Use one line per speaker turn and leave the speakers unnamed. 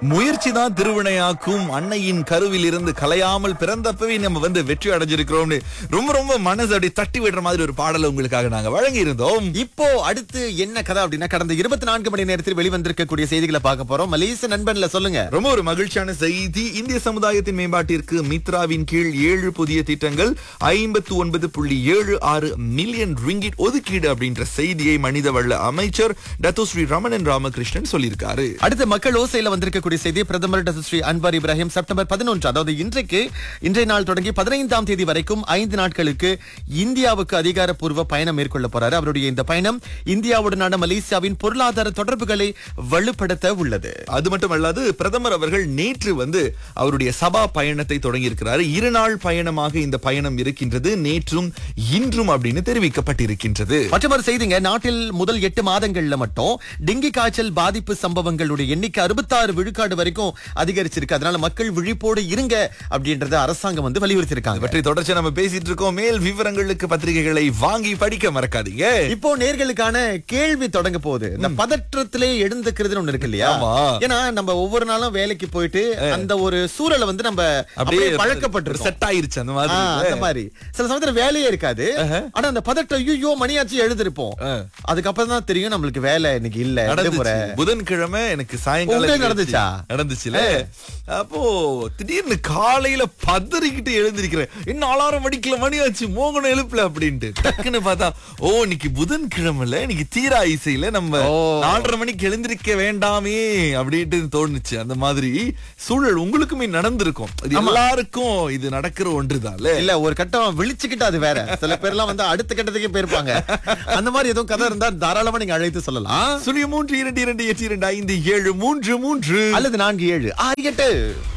முயற்சி தான் திருவினையாக்கும் அன்னையின் கருவில் இருந்து கலையாமல் பிறந்தப்பவே நம்ம வந்து வெற்றி அடைஞ்சிருக்கிறோம்னு ரொம்ப ரொம்ப மனசு அப்படி தட்டி விடுற மாதிரி ஒரு பாடலை உங்களுக்காக நாங்க வழங்கி இருந்தோம்
இப்போ அடுத்து என்ன கதை அப்படின்னா கடந்த இருபத்தி நான்கு மணி நேரத்தில் வெளிவந்திருக்கக்கூடிய செய்திகளை பார்க்க போறோம் மலேசிய நண்பன்ல சொல்லுங்க
ரொம்ப ஒரு மகிழ்ச்சியான செய்தி இந்திய சமுதாயத்தின் மேம்பாட்டிற்கு மித்ராவின் கீழ் ஏழு புதிய திட்டங்கள் ஐம்பத்து ஒன்பது புள்ளி ஏழு ஆறு மில்லியன் ரிங்கிட் ஒதுக்கீடு அப்படின்ற செய்தியை மனிதவள அமைச்சர் டத்தோஸ்ரீ ரமணன் ராமகிருஷ்ணன் சொல்லியிருக்காரு
அடுத்து மக்கள் ஓசையில வந்திருக்கக்கூடிய செய்தி பிரதமர் doctor Sri Anwar Ibrahim September பதினொன்று அதாவது இன்றைக்கு இன்றைய நாள் தொடங்கி பதினைந்தாம் தேதி வரைக்கும் ஐந்து நாட்களுக்கு இந்தியாவுக்கு அதிகாரப்பூர்வ பயணம் மேற்கொள்ள போறாரு அவருடைய இந்த பயணம் இந்தியாவுடனான மலேசியாவின் பொருளாதார தொடர்புகளை வலுப்படுத்த உள்ளது
அது மட்டுமல்லாது பிரதமர் அவர்கள் நேற்று வந்து அவருடைய சபா பயணத்தை தொடங்கி இருக்கிறாரு இரு நாள் பயணமாக இந்த பயணம் இருக்கின்றது நேற்றும் இன்றும் அப்படின்னு தெரிவிக்கப்பட்டிருக்கின்றது
மற்றொரு செய்திங்க நாட்டில் முதல் எட்டு மாதங்கள்ல மட்டும் டெங்கி காய்ச்சல் பாதிப்பு சம்பவங்களுடைய எண்ணிக்கை அறுபத்தாறு விழுக்காடு வரைக்கும் அதிகரிச்சிருக்கு அதனால மக்கள் விழிப்போடு இருங்க அப்படின்றத அரசாங்கம் வந்து வலியுறுத்தி இருக்காங்க
பற்றி தொடர்ச்சி நம்ம பேசிட்டு இருக்கோம் மேல் விவரங்களுக்கு பத்திரிகைகளை வாங்கி படிக்க மறக்காதீங்க
இப்போ நேர்களுக்கான கேள்வி தொடங்க போகுது இந்த பதற்றத்திலே எழுந்துக்கிறதுன்னு ஒண்ணு இருக்கு இல்லையா
ஆமா.
ஏன்னா நம்ம ஒவ்வொரு நாளும் வேலைக்கு போயிட்டு அந்த ஒரு சூழலை வந்து நம்ம அப்படியே பழக்கப்பட்டிருக்கோம்
செட் ஆயிருச்சு அந்த
ஆ,
மாதிரி
அந்த மாதிரி சில சமயத்துல வேலையே இருக்காது ஆனா அந்த பதட்டம் ஐயோ மணியாச்சு எழுதிருப்போம் அதுக்கப்புறம் தான் தெரியும் நம்மளுக்கு வேலை இன்னைக்கு இல்ல விடுமுறை
நடந்துச்சு புதன்கிழமை எனக்கு சாயங்காலம்
உங்களுக்கு நடந்துச்சா?
நடந்துச்சுல அப்போ திடீர்னு காலையில பதறிக்கிட்டு எழுந்திருக்கிறேன் இன்னும் அலாரம் அடிக்கல மணி ஆச்சு மோகனம் எழுப்பல அப்படின்ட்டு டக்குன்னு பார்த்தா ஓ இன்னைக்கு புதன்கிழமைல இன்னைக்கு தீரா இசையில நம்ம
ஓ.
நாலரை மணிக்கு எழுந்திருக்க வேண்டாமே அப்படின்ட்டு தோணுச்சு அந்த மாதிரி சூழல் உங்களுக்குமே நடந்திருக்கும் இது எல்லாருக்கும் இது நடக்கிற ஒன்றுதான்ல
இல்ல ஒரு கட்டம் விழிச்சுக்கிட்டு அது வேற சில பேர்லாம் வந்து அடுத்த கட்டத்துக்கே போயிருப்பாங்க அந்த மாதிரி எதுவும் கதை இருந்தா தாராளமா நீங்க அழைத்து சொல்லலாம்
சுழிய மூன்று இரண்டு இரண்டு எட்டு இரண்டு ஐந்து ஏழு மூன்று மூன்று
அல்லது நான்கு ஏழு ஆறு எட்டு